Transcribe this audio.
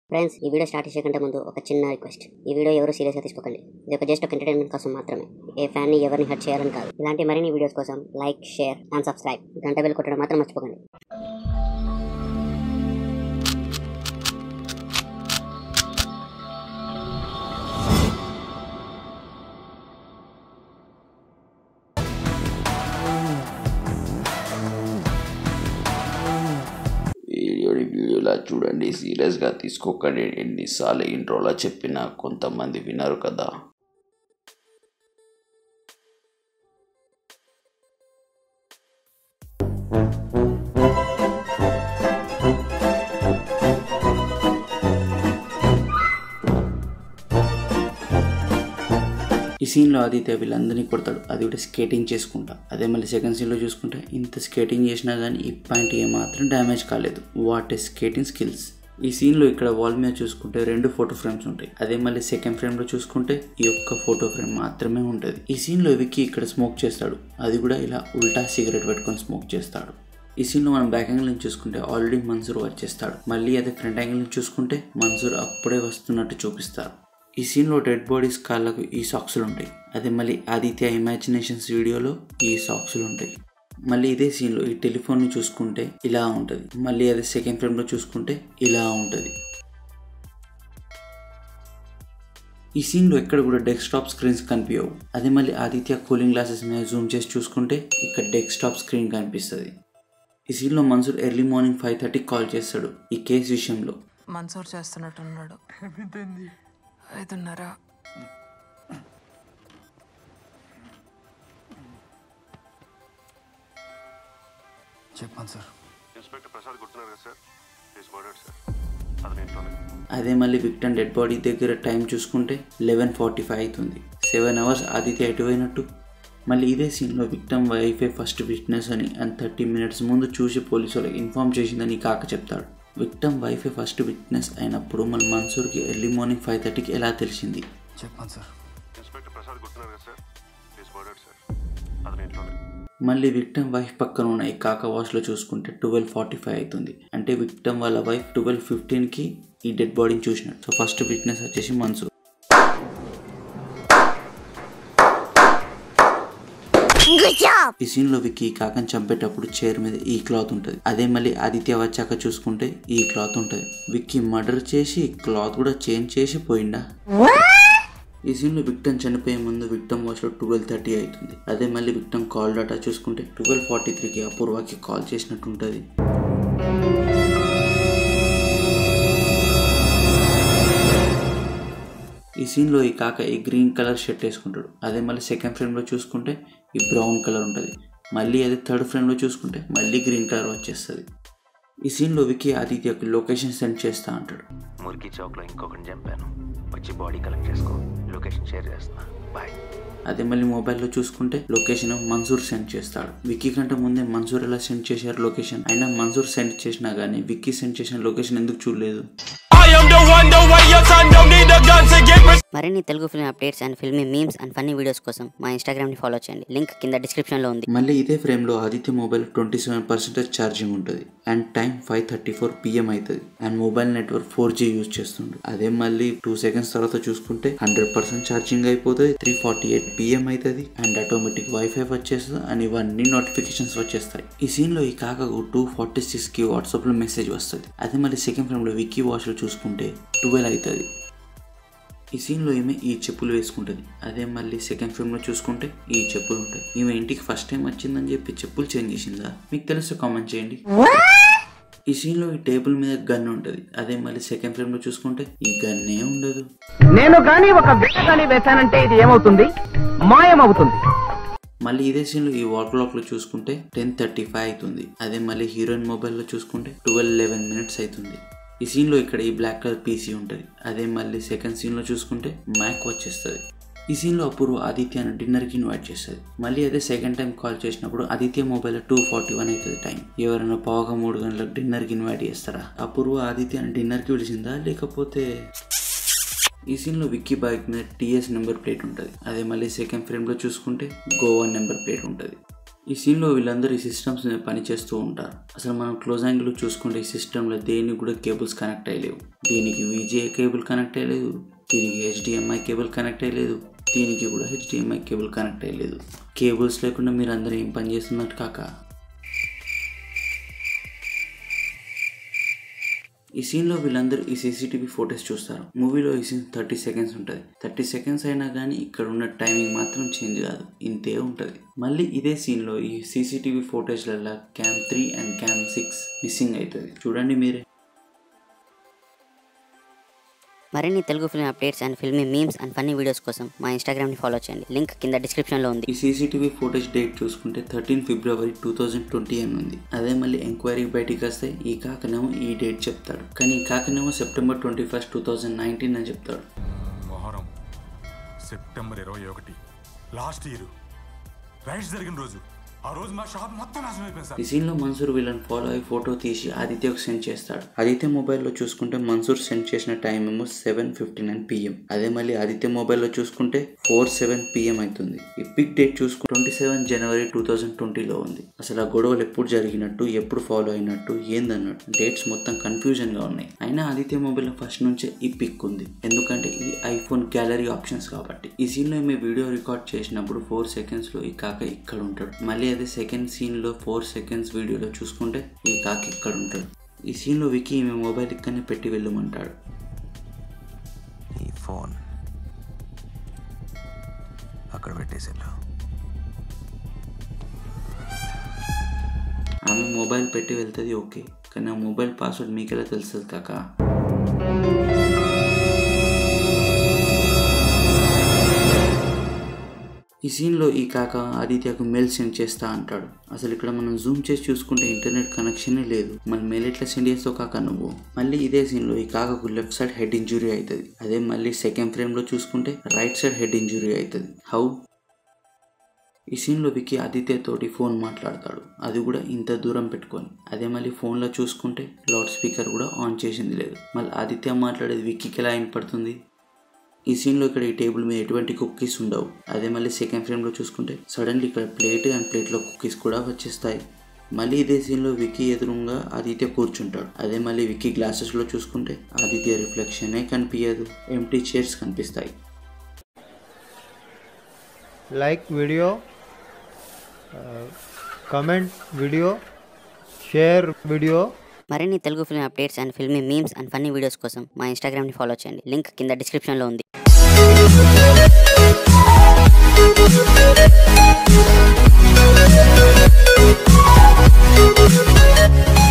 Friends ఈ video start చేసే కంటే ముందు ఒక చిన్న రిక్వెస్ట్ ఈ వీడియో ఎవరు సీరియస్గా తీసుకోకండి ఇది ఒక జస్ట్ ఒక ఎంటర్టైన్మెంట్ కోసం మాత్రమే ఏ ఫ్యాన్ని ఎవరిని హర్ట్ చేయాలని కాదు ఇలాంటి మరిన్ని వీడియోస్ కోసం లైక్ షేర్ అండ్ సబ్స్క్రైబ్ గంట బెల్ కొట్టడం మాత్రం మర్చిపోకండి వీడియోని వీడియోలా చూడండి సీరియస్గా తీసుకోకండి ఎన్నిసార్లు ఇంట్రోలా చెప్పినా కొంతమంది వినరు కదా ఈ సీన్లో ఆదిత్య వీళ్ళందరినీ కొడతాడు అది కూడా స్కేటింగ్ చేసుకుంటా అదే మళ్ళీ సెకండ్ సీన్లో చూసుకుంటే ఇంత స్కేటింగ్ చేసినా కానీ ఈ పాయింట్ ఏమాత్రం డ్యామేజ్ కాలేదు వాట్ ఏ స్కేటింగ్ స్కిల్స్ ఈ సీన్లో ఇక్కడ వాల్ మీద చూసుకుంటే రెండు ఫోటో ఫ్రేమ్స్ ఉంటాయి అదే మళ్ళీ సెకండ్ ఫ్రేమ్లో చూసుకుంటే ఈ ఒక్క ఫోటో ఫ్రేమ్ మాత్రమే ఉంటుంది ఈ సీన్లో విక్కీ ఇక్కడ స్మోక్ చేస్తాడు అది కూడా ఇలా ఉల్టా సిగరెట్ పెట్టుకొని స్మోక్ చేస్తాడు ఈ సీన్లో మనం బ్యాక్ యాంగిల్ నుంచి చూసుకుంటే ఆల్రెడీ మన్సూర్ వచ్చేస్తాడు మళ్ళీ అదే ఫ్రంట్ యాంగిల్ నుంచి చూసుకుంటే మన్సూర్ అప్పుడే వస్తున్నట్టు చూపిస్తారు ఈ సీన్లో డెడ్ బాడీస్ కాళ్ళకు ఈ సాక్సులు ఉంటాయి అదే మళ్ళీ ఆదిత్య ఇమాజినేషన్స్ వీడియోలో ఈ సాక్సులు ఉంటాయి మళ్ళీ ఇదే సీన్లో ఈ టెలిఫోన్ని చూసుకుంటే ఇలా ఉంటుంది మళ్ళీ అదే సెకండ్ ఫ్రేమ్లో చూసుకుంటే ఇలా ఉంటుంది ఈ సీన్లో ఎక్కడ కూడా డెస్క్టాప్ స్క్రీన్స్ కనిపించవు అదే మళ్ళీ ఆదిత్య కూలింగ్ గ్లాసెస్ మీద జూమ్ చేసి చూసుకుంటే ఇక్కడ డెస్క్టాప్ స్క్రీన్ కనిపిస్తుంది ఈ సీన్లో మన్సూర్ ఎర్లీ మార్నింగ్ ఫైవ్ థర్టీకి కాల్ చేస్తాడు ఈ కేసు విషయంలో మన్సూర్ చేస్తున్నట్టున్నాడు ఐదున్నర చెప్పాను సార్ ఇన్స్పెక్టర్ ప్రసాద్ గుర్తున్నారు కదా సార్ ఈజ్ మర్డర్డ్ సార్ అతని ఇంట్లోనే అదే మళ్ళీ విక్టమ్ డెడ్ బాడీ దగ్గర టైం చూసుకుంటే లెవెన్ ఫార్టీ ఫైవ్ అవుతుంది సెవెన్ అవర్స్ ఆదిత్య ఎటువైనట్టు మళ్ళీ ఇదే సీన్లో విక్టమ్ వైఫే ఫస్ట్ విట్నెస్ అని అండ్ థర్టీ మినిట్స్ ముందు చూసి పోలీసు వాళ్ళకి ఇన్ఫామ్ చేసిందని కాక చెప్తాడు విక్టమ్ వైఫే ఫస్ట్ విట్నెస్ అయినప్పుడు మన మన్సూర్కి ఎర్లీ మార్నింగ్ ఫైవ్ థర్టీకి ఎలా తెలిసింది చెప్పాను సార్ ఇన్స్పెక్టర్ ప్రసాద్ గుర్తున్నారు కదా సార్ ఈజ్ మర్డర్డ్ సార్ అతని ఇంట్లోనే మళ్ళీ విక్టమ్ వైఫ్ పక్కన ఉన్న ఈ కాక వాష్లో చూసుకుంటే ట్వెల్వ్ ఫార్టీ ఫైవ్ అవుతుంది అంటే విక్టమ్ వాళ్ళ వైఫ్ ట్వెల్వ్ ఫిఫ్టీన్కి ఈ డెడ్ బాడీని చూసినాడు సో ఫస్ట్ విట్నెస్ వచ్చేసి మన్సూర్ ఈ సీన్ లో విక్కీ ఈ కాకని చంపేటప్పుడు చైర్ మీద ఈ క్లాత్ ఉంటుంది అదే మళ్ళీ ఆదిత్య వచ్చాక చూసుకుంటే ఈ క్లాత్ ఉంటుంది విక్కీ మర్డర్ చేసి క్లాత్ కూడా చేంజ్ చేసి పోయిండా ఈ సీన్ లో విక్టమ్ చనిపోయే ముందు విక్టమ్ వాచ్ లో ట్వెల్వ్ థర్టీ అవుతుంది అదే మళ్ళీ విక్టమ్ కాల్ డేటా చూసుకుంటే ట్వెల్వ్ ఫార్టీ త్రీకి అపూర్వకి కాల్ చేసినట్టు ఉంటుంది ఈ సీన్లో ఈ కాక ఈ గ్రీన్ కలర్ షర్ట్ వేసుకుంటాడు అదే మళ్ళీ సెకండ్ ఫ్రేమ్లో చూసుకుంటే ఈ బ్రౌన్ కలర్ ఉంటుంది మళ్ళీ అదే థర్డ్ ఫ్రేమ్లో చూసుకుంటే మళ్ళీ గ్రీన్ కలర్ వచ్చేస్తుంది ఈ సీన్లో వికీ ఆదిత్యకి లొకేషన్ సెండ్ చేస్తా అంటాడు మురికి చౌక్లో ఇంకొకరిని చంపాను వచ్చి బాడీ కలెక్ట్ చేసుకో లొకేషన్ షేర్ చేస్తున్నా బాయ్ అదే మళ్ళీ మొబైల్లో చూసుకుంటే లొకేషన్ మన్సూర్ సెండ్ చేస్తాడు విక్కీ కంటే ముందే మన్సూర్ ఎలా సెండ్ చేశారు లొకేషన్ అయినా మన్సూర్ సెండ్ చేసినా కానీ విక్కీ సెండ్ చేసిన లొకేషన్ ఎందుకు చూడలేదు మరిన్ని Telugu film updates and filmy memes and funny videos కోసం మా ఇన్స్టాగ్రామ్ని ఫాలో చేయండి లింక్ కింద డిస్క్రిప్షన్లో ఉంది మళ్ళీ ఇదే ఫ్రేమ్లో Aditya mobile twenty seven percentage charging ఉంటుంది and time five thirty four PM అవుతుంది and mobile network four G use చేస్తుండు అదే మళ్ళీ టూ సెకండ్స్ తర్వాత చూసుకుంటే హండ్రెడ్ పర్సెంట్ ఛార్జింగ్ అయిపోతుంది త్రీ ఫార్టీ ఎయిట్ పిఎం అవుతుంది అండ్ ఆటోమేటిక్ వైఫై వచ్చేస్తుంది అండ్ ఇవన్నీ నోటిఫికేషన్స్ వచ్చేస్తాయి ఈ సీన్లో ఈ కాకకు టూ ఫార్టీ సిక్స్కి వాట్సాప్లో మెసేజ్ వస్తుంది అదే మళ్ళీ సెకండ్ ఫ్రేమ్లో విక్కీ వాచ్లో చూసుకుంటే ట్వెల్వ్ అవుతుంది ఈ సీన్లో ఈమె ఈ చెప్పులు వేసుకుంటుంది అదే మళ్ళీ సెకండ్ ఫిల్మ్లో చూసుకుంటే ఈ చెప్పులు ఉంటాయి ఈమె ఇంటికి ఫస్ట్ టైం వచ్చిందని చెప్పి చెప్పులు చేంజ్ చేసిందా మీకు తెలిస్తే కామెంట్ చేయండి ఈ సీన్లో ఈ టేబుల్ మీద గన్ ఉంటుంది అదే మళ్ళీ సెకండ్ ఫిల్మ్లో చూసుకుంటే ఈ గన్నే ఉండదు నేను గాని ఒక బిడ్డ గాని వేశానంటే ఇది ఏమవుతుంది మాయమవుతుంది మళ్ళీ ఇదే సీన్లో ఈ వాల్ క్లాక్లో చూసుకుంటే టెన్ థర్టీ ఫైవ్ అవుతుంది అదే మళ్ళీ హీరోయిన్ మొబైల్లో చూసుకుంటే ట్వెల్వ్ లెవెన్ మినిట్స్ అవుతుంది ఈ సీన్లో ఇక్కడ ఈ బ్లాక్ కలర్ పీసీ ఉంటుంది అదే మళ్ళీ సెకండ్ సీన్లో చూసుకుంటే మ్యాక్ వచ్చేస్తుంది ఈ సీన్లో అపూర్వ ఆదిత్యను డిన్నర్కి ఇన్వైట్ చేస్తుంది మళ్ళీ అదే సెకండ్ టైం కాల్ చేసినప్పుడు Aditya mobile two forty one అవుతుంది టైం ఎవరైనా పావుగా మూడు గంటలకు డిన్నర్కి ఇన్వైట్ చేస్తారా అపూర్వ ఆదిత్యను డిన్నర్కి పిలిచిందా లేకపోతే ఈ సీన్లో విక్కీ బైక్ మీద టీఎస్ నెంబర్ ప్లేట్ ఉంటుంది అదే మళ్ళీ సెకండ్ ఫ్రేమ్లో చూసుకుంటే గోవా నెంబర్ ప్లేట్ ఉంటుంది ఈ సీన్లో వీళ్ళందరూ ఈ సిస్టమ్స్ మీద పనిచేస్తూ ఉంటారు అసలు మనం క్లోజ్ యాంగిల్ చూసుకుంటే ఈ సిస్టంలో దేనికి కూడా కేబుల్స్ కనెక్ట్ అయ్యలేవు దీనికి విజిఏ కేబుల్ కనెక్ట్ అయ్యలేదు దీనికి హెచ్డిఎంఐ కేబుల్ కనెక్ట్ అయ్యలేదు దీనికి కూడా హెచ్డిఎంఐ కేబుల్ కనెక్ట్ అయ్యలేదు కేబుల్స్ లేకుండా మీరు అందరూ ఏం పని చేస్తున్నట్టు కాక ఈ సీన్లో వీళ్ళందరూ ఈ సీసీటీవీ ఫోటోస్ చూస్తారు మూవీలో ఈ సీన్ థర్టీ సెకండ్స్ ఉంటుంది థర్టీ సెకండ్స్ అయినా కానీ ఇక్కడ ఉన్న టైమింగ్ మాత్రం చేంజ్ కాదు ఇంతే ఉంటుంది మళ్ళీ ఇదే సీన్లో ఈ సీసీటీవీ ఫోటోస్లలో cam three and cam six missing అవుతుంది చూడండి మీరే మరిన్ని Telugu film updates and filmy memes and funny videos కోసం మా ఇన్స్టాగ్రామ్ని ఫాలో చేయండి లింక్ కింద డిస్క్రిప్షన్లో ఉంది ఈ సీసీటీవీ ఫోటేజ్ డేట్ చూసుకుంటే thirteen February two thousand twenty అని ఉంది అదే మళ్ళీ ఎంక్వైరీ బయటికి వస్తే ఈ కాకనేమో ఈ డేట్ చెప్తాడు కానీ ఈ కాకనేమో September twenty first two thousand nineteen అని చెప్తాడు మొహరం సెప్టెంబర్ ఇరవై ఒకటి లాస్ట్ ఇయర్ రైడ్స్ జరిగిన రోజు ఆ రోజు మా షాప్ మొత్తం నాశనం అయిపోయింది సార్ ఈ సీన్ లో మన్సూర్ వీళ్ళని ఫాలో అయ్యి ఫోటో తీసి ఆదిత్యకు సెండ్ చేస్తాడు ఆదిత్య మొబైల్లో చూసుకుంటే మన్సూర్ సెండ్ చేసిన టైం ఏమో సెవెన్ ఫిఫ్టీ నైన్ పిఎం అదే మళ్ళీ ఆదిత్య మొబైల్లో చూసుకుంటే ఫోర్ సెవెన్ పిఎం అవుతుంది ఈ పిక్ డేట్ చూసుకుంటే twenty seven January two thousand ట్వంటీలో ఉంది అసలు ఆ గొడవలు ఎప్పుడు జరిగినట్టు ఎప్పుడు ఫాలో అయినట్టు ఏందన్నట్టు డేట్స్ మొత్తం కన్ఫ్యూజన్ గా ఉన్నాయి అయినా ఆదిత్య మొబైల్లో ఫస్ట్ నుంచే ఈ పిక్ ఉంది ఎందుకంటే ఇది ఐఫోన్ గ్యాలరీ ఆప్షన్స్ కాబట్టి ఈ సీన్ లో మేము వీడియో రికార్డ్ చేసినప్పుడు ఫోర్ సెకండ్స్ లో ఈ కాక ఇక్కడ ఉంటాడు మళ్ళీ అదే సెకండ్ సీన్ లో ఫోర్ సెకండ్స్ వీడియోలో చూసుకుంటే ఈ కాక ఇక్కడ ఉంటాడు ఈ సీన్ లో వికీ ఈమె మొబైల్ ఇక్కడనే పెట్టి వెళ్ళమంటాడు ఈ ఫోన్ అక్కడ పెట్టేసేలా ఆమె మొబైల్ పెట్టి వెళ్తుంది ఓకే కానీ ఆ మొబైల్ పాస్వర్డ్ మీకెలా తెలుస్తుంది కాక ఈ సీన్లో ఈ కాక ఆదిత్యకు మెయిల్ సెండ్ చేస్తా అంటాడు అసలు ఇక్కడ మనం జూమ్ చేసి చూసుకుంటే ఇంటర్నెట్ కనెక్షనే లేదు మన మెయిల్ ఎట్లా సెండ్ చేస్తావు కాక నువ్వు మళ్ళీ ఇదే సీన్లో ఈ కాకకు లెఫ్ట్ సైడ్ హెడ్ ఇంజురీ అవుతుంది అదే మళ్ళీ సెకండ్ ఫ్రేమ్లో చూసుకుంటే రైట్ సైడ్ హెడ్ ఇంజురీ అవుతుంది హౌ ఈ సీన్లో విక్కీ ఆదిత్య తోటి ఫోన్ మాట్లాడతాడు అది కూడా ఇంత దూరం పెట్టుకొని అదే మళ్ళీ ఫోన్లో చూసుకుంటే లౌడ్ స్పీకర్ కూడా ఆన్ చేసింది లేదు మళ్ళీ ఆదిత్య మాట్లాడేది విక్కీకి ఎలా వినపడుతుంది ఈ సీన్లో ఇక్కడ ఈ టేబుల్ మీద ఎటువంటి కుక్కీస్ ఉండవు అదే మళ్ళీ సెకండ్ ఫ్రేమ్లో చూసుకుంటే సడన్లీ ఇక్కడ ప్లేట్ అండ్ ప్లేట్లో కుక్కీస్ కూడా వచ్చేస్తాయి మళ్ళీ ఇదే సీన్లో విక్కీ ఎదురుగా ఆదిత్య కూర్చుంటాడు అదే మళ్ళీ విక్కీ గ్లాసెస్లో చూసుకుంటే ఆదిత్య రిఫ్లెక్షనే కనిపించదు ఎంటీ చైర్స్ కనిపిస్తాయి like video uh, comment video share video మరిన్ని Telugu film updates and filmy memes and funny videos కోసం మా ఇన్స్టాగ్రామ్ని ఫాలో చేయండి లింక్ కింద డిస్క్రిప్షన్లో ఉంది Thank you.